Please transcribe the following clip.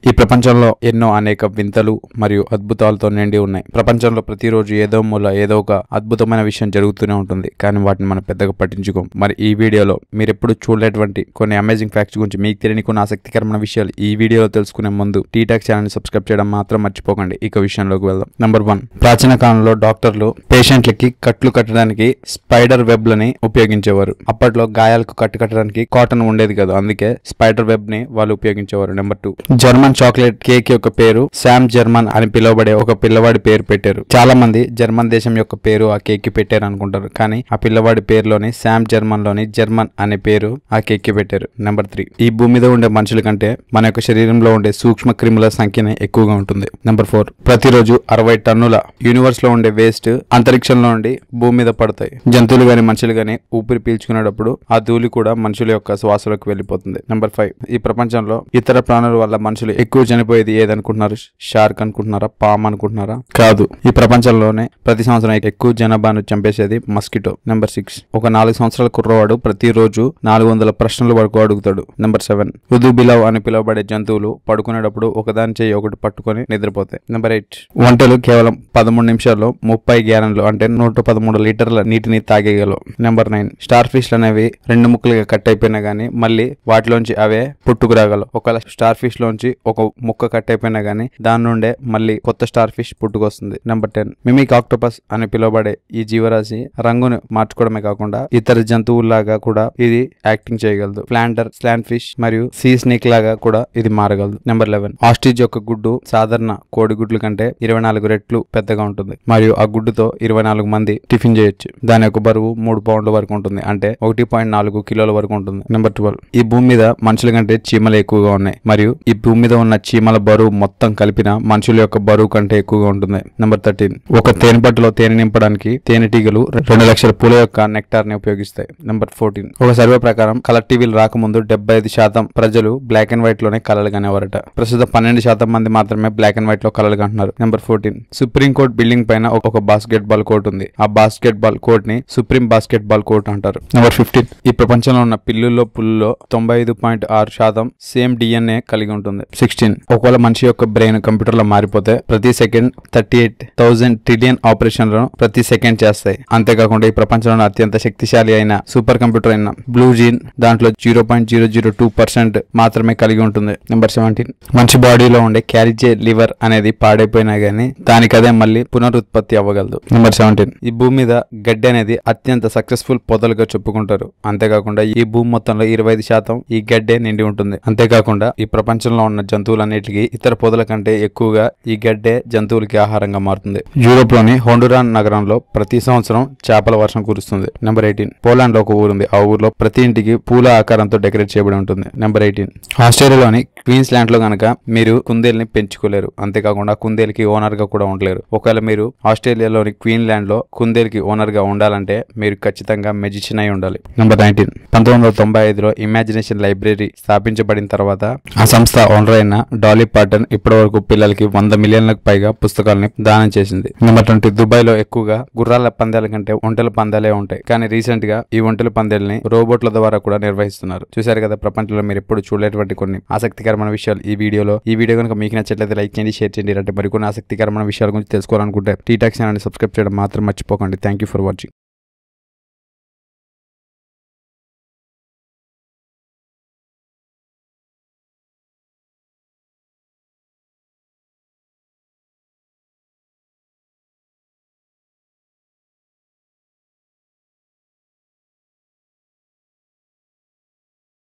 ఈ ప్రపంచంలో ఎన్నో అనేక వింతలు మరియు అద్భుతాలతో నిండి ఉన్నాయి ప్రపంచంలో ప్రతిరోజు ఏదో మూల ఏదో ఒక అద్భుతమైన విషయం జరుగుతూనే ఉంటుంది కానీ వాటిని మనం పెద్దగా పట్టించుకోం మరి ఈ వీడియోలో మీరు ఎప్పుడు చూడలేటువంటి కొన్ని అమేజింగ్ ఫ్యాక్ట్స్ గురించి మీకు తెలియని కొన్ని ఆసక్తికరమైన విషయాలు ఈ వీడియోలో తెలుసుకునే ముందు టీటాక్ ఛానల్ సబ్స్క్రైబ్ చేయడం మాత్రం మర్చిపోకండి ఇక విషయంలోకి వెళ్దాం నంబర్ వన్ ప్రాచీన కాలంలో డాక్టర్లు పేషెంట్లకి కట్లు కట్టడానికి స్పైడర్ వెబ్ లని ఉపయోగించేవారు అప్పట్లో గాయాలకు కట్టు కట్టడానికి కాటన్ ఉండేది కదా అందుకే స్పైడర్ వెబ్ ని వాళ్ళు ఉపయోగించేవారు number two German chocolate cake యొక్క పేరు శామ్ జర్మన్ అని పిలువబడే ఒక పిల్లవాడి పేరు పెట్టారు చాలా మంది జర్మన్ దేశం యొక్క పేరు ఆ కేక్ కి పెట్టారు అనుకుంటారు కానీ ఆ పిల్లవాడి పేరులోని శామ్ జర్మన్ లోని జర్మన్ అనే పేరు ఆ కేక్ కి పెట్టారు నెంబర్ త్రీ ఈ భూమి మీద ఉండే మనుషుల కంటే మన యొక్క శరీరంలో ఉండే సూక్ష్మ క్రిముల సంఖ్యనే ఎక్కువగా ఉంటుంది నెంబర్ ఫోర్ ప్రతిరోజు అరవై టన్నుల యూనివర్స్ లో ఉండే వేస్ట్ అంతరిక్షంలో నుండి భూమి మీద పడతాయి జంతువులు గాని మనుషులు గాని ఊపిరి పీల్చుకునేటప్పుడు ఆ ధూళి కూడా మనుషుల యొక్క శ్వాసలోకి వెళ్ళిపోతుంది నెంబర్ ఫైవ్ ఈ ప్రపంచంలో ఇతర ప్రాణుల వల్ల మనుషులు ఎక్కువ చనిపోయేది ఏదనుకుంటున్నారు షార్క్ అనుకుంటున్నారా పామ్ అనుకుంటున్నారా కాదు ఈ ప్రపంచంలోనే ప్రతి సంవత్సరం ఎక్కువ జనాభాను చంపేసేది మస్కిటో నెంబర్ సిక్స్ ఒక నాలుగు సంవత్సరాల కుర్రవాడు ప్రతిరోజు నాలుగు వందల ప్రశ్నల వరకు అడుగుతాడు నెంబర్ సెవెన్ ఉదు బిలవ్ అని పిలువబడే జంతువులు పడుకునేటప్పుడు ఒకదాని చేయి ఒకటి పట్టుకొని నిద్రపోతాయి నెంబర్ ఎయిట్ వంటలు కేవలం పదమూడు నిమిషాల్లో ముప్పై గ్యాలన్లు అంటే నూట పదమూడు లీటర్ల నీటిని తాగేయగలవు నెంబర్ నైన్ స్టార్ ఫిష్ అనేవి రెండు ముక్కలుగా కట్ అయిపోయినా గానీ మళ్ళీ వాటిలోంచి అవే పుట్టుకురాగలవు ఒకవేళ స్టార్ ఫిష్ లోంచి ఒక ముక్క కట్ అయిపోయినా గానీ దాని నుండే మళ్ళీ కొత్త స్టార్ ఫిష్ పుట్టుకొస్తుంది నెంబర్ టెన్ మిమిక్ ఆక్టోపస్ అని పిలువబడే ఈ జీవరాశి రంగును మార్చుకోవడమే కాకుండా ఇతర జంతువుల్లాగా కూడా ఇది యాక్టింగ్ చేయగలదు ప్లాంటర్ స్లాన్ ఫిష్ మరియు సీ స్నేక్ లాగా కూడా ఇది మారగలదు నెంబర్ లెవెన్ ఆస్ట్రిచ్ యొక్క గుడ్డు సాధారణ కోడి గుడ్ల కంటే ఇరవై నాలుగు రెట్లు పెద్దగా ఉంటుంది మరియు ఆ గుడ్డుతో ఇరవై నాలుగు మంది టిఫిన్ చేయొచ్చు దాని యొక్క బరువు మూడు పౌండ్ల వరకు ఉంటుంది అంటే ఒకటి పాయింట్ నాలుగు కిలోల వరకు ఉంటుంది నెంబర్ ట్వెల్వ్ ఈ భూమి మీద మనుషుల కంటే చీమలు ఎక్కువగా ఉన్నాయి మరియు ఈ భూమి మీద ఉన్న చీమల బరువు మొత్తం కలిపిన మనుషుల యొక్క బరువు కంటే ఎక్కువగా ఉంటుంది నెంబర్ థర్టీన్ ఒక తేనె పట్టులో తేనె నింపడానికి తేనెటీగలు రెండు లక్షల పూల యొక్క నెక్టార్ ని ఉపయోగిస్తాయి నెంబర్ ఫోర్టీన్ ఒక సర్వే ప్రకారం కలర్ టీవీలు రాకముందు డెబ్బై ఐదు శాతం ప్రజలు బ్లాక్ అండ్ వైట్ లోనే కలలు కనేవారట ప్రస్తుతం పన్నెండు శాతం మంది మాత్రమే బ్లాక్ అండ్ వైట్ లో కలలు కంటున్నారు number fourteen Supreme Court building పైన ఒక- ఒక బాస్కెట్ బాల్ కోర్ట్ ఉంది ఆ బాస్కెట్ బాల్ కోర్ట్ ని సుప్రీం బాస్కెట్ బాల్ కోర్ట్ అంటారు నెంబర్ ఫిఫ్టీన్ ఈ ప్రపంచంలో ఉన్న పిల్లుల్లో పుల్లులో తొంభై ఐదు పాయింట్ ఆరు శాతం సేమ్ డిఎన్ఏ కలిగి ఉంటుంది సిక్స్టీన్ ఒకవేళ మనిషి యొక్క బ్రెయిన్ కంప్యూటర్ లో మారిపోతే ప్రతి second thirty eight thousand trillion ఆపరేషన్లను ప్రతి సెకండ్ చేస్తాయి అంతేకాకుండా ఈ ప్రపంచంలో అత్యంత శక్తిశాలి అయిన సూపర్ కంప్యూటర్ అయిన బ్లూ జీన్ దాంట్లో zero point zero zero two percent మాత్రమే కలిగి ఉంటుంది నెంబర్ సెవెంటీన్ మనిషి బాడీలో ఉండే క్యారిజే లివర్ అనేది పాడైపోయినా గానీ దానికదే మళ్ళీ పునరుత్పత్తి అవ్వగలదు నెంబర్ సెవెంటీన్ ఈ భూమి మీద గడ్డి అనేది అత్యంత సక్సెస్ఫుల్ పొదలుగా చెప్పుకుంటారు అంతేకాకుండా ఈ భూమి మొత్తంలో ఇరవై ఐదు శాతం ఈ గడ్డే నిండి ఉంటుంది అంతేకాకుండా ఈ ప్రపంచంలో ఉన్న జంతువులన్నిటికీ ఇతర పొదల కంటే ఎక్కువగా ఈ గడ్డే జంతువులకి ఆహారంగా మారుతుంది యూరోప్ లోని హోండురాన్ నగరంలో ప్రతి సంవత్సరం చేపల వర్షం కురుస్తుంది నెంబర్ ఎయిటీన్ పోలాండ్ లో ఒక ఊరుంది ఆ ఊర్లో ప్రతి ఇంటికి పూల ఆకారంతో డెకరేట్ చేయబడి ఉంటుంది నెంబర్ ఎయిటీన్ ఆస్ట్రేలియాలోని క్వీన్స్ ల్యాండ్ లో గనక మీరు కుందేల్ని పెంచుకోలేరు అంతేకాకుండా కుందేలుకి ఓనర్ గా కూడా ఉండలేరు ఒకవేళ మీరు ఆస్ట్రేలియాలోని క్వీన్ ల్యాండ్ లో కుందేలుకి ఓనర్ గా ఉండాలంటే మీరు ఖచ్చితంగా మెజిషియన్ అయి ఉండాలి నెంబర్ నైన్టీన్ పంతొమ్మిది వందల తొంభై ఐదులో ఇమాజినేషన్ లైబ్రరీ స్థాపించబడిన తర్వాత ఆ సంస్థ ఓనర్ అయిన డాలీ పాటన్ ఇప్పటి వరకు పిల్లలకి వంద మిలియన్లకు పైగా పుస్తకాలని దానం చేసింది నెంబర్ ట్వంటీ దుబాయ్ లో ఎక్కువగా గుర్రాల పందాల కంటే ఒంటెల పందాలే ఉంటాయి కానీ రీసెంట్ గా ఈ ఒంటెల పందాలని రోబోట్ల ద్వారా కూడా నిర్వహిస్తున్నారు చూశారు కదా ప్రపంచంలో మీరు ఎప్పుడు చూడలేటువంటి కొన్ని ఆసక్తికరమైన విషయాలు ఈ వీడియోలో ఈ వీడియో కనుక మీకు నచ్చట్లయితే లైక్ చేయండి షేర్ చేయండి అంటే మరికొన్ని ఆసక్తికరమైన విషయాల గురించి తెలుసుకోవాలనుకుంటే టీటాక్స్ ఛానల్ సబ్స్క్రైబ్ చేయడం మాత్రం మర్చిపోకండి థ్యాంక్ యూ ఫర్ వాచింగ్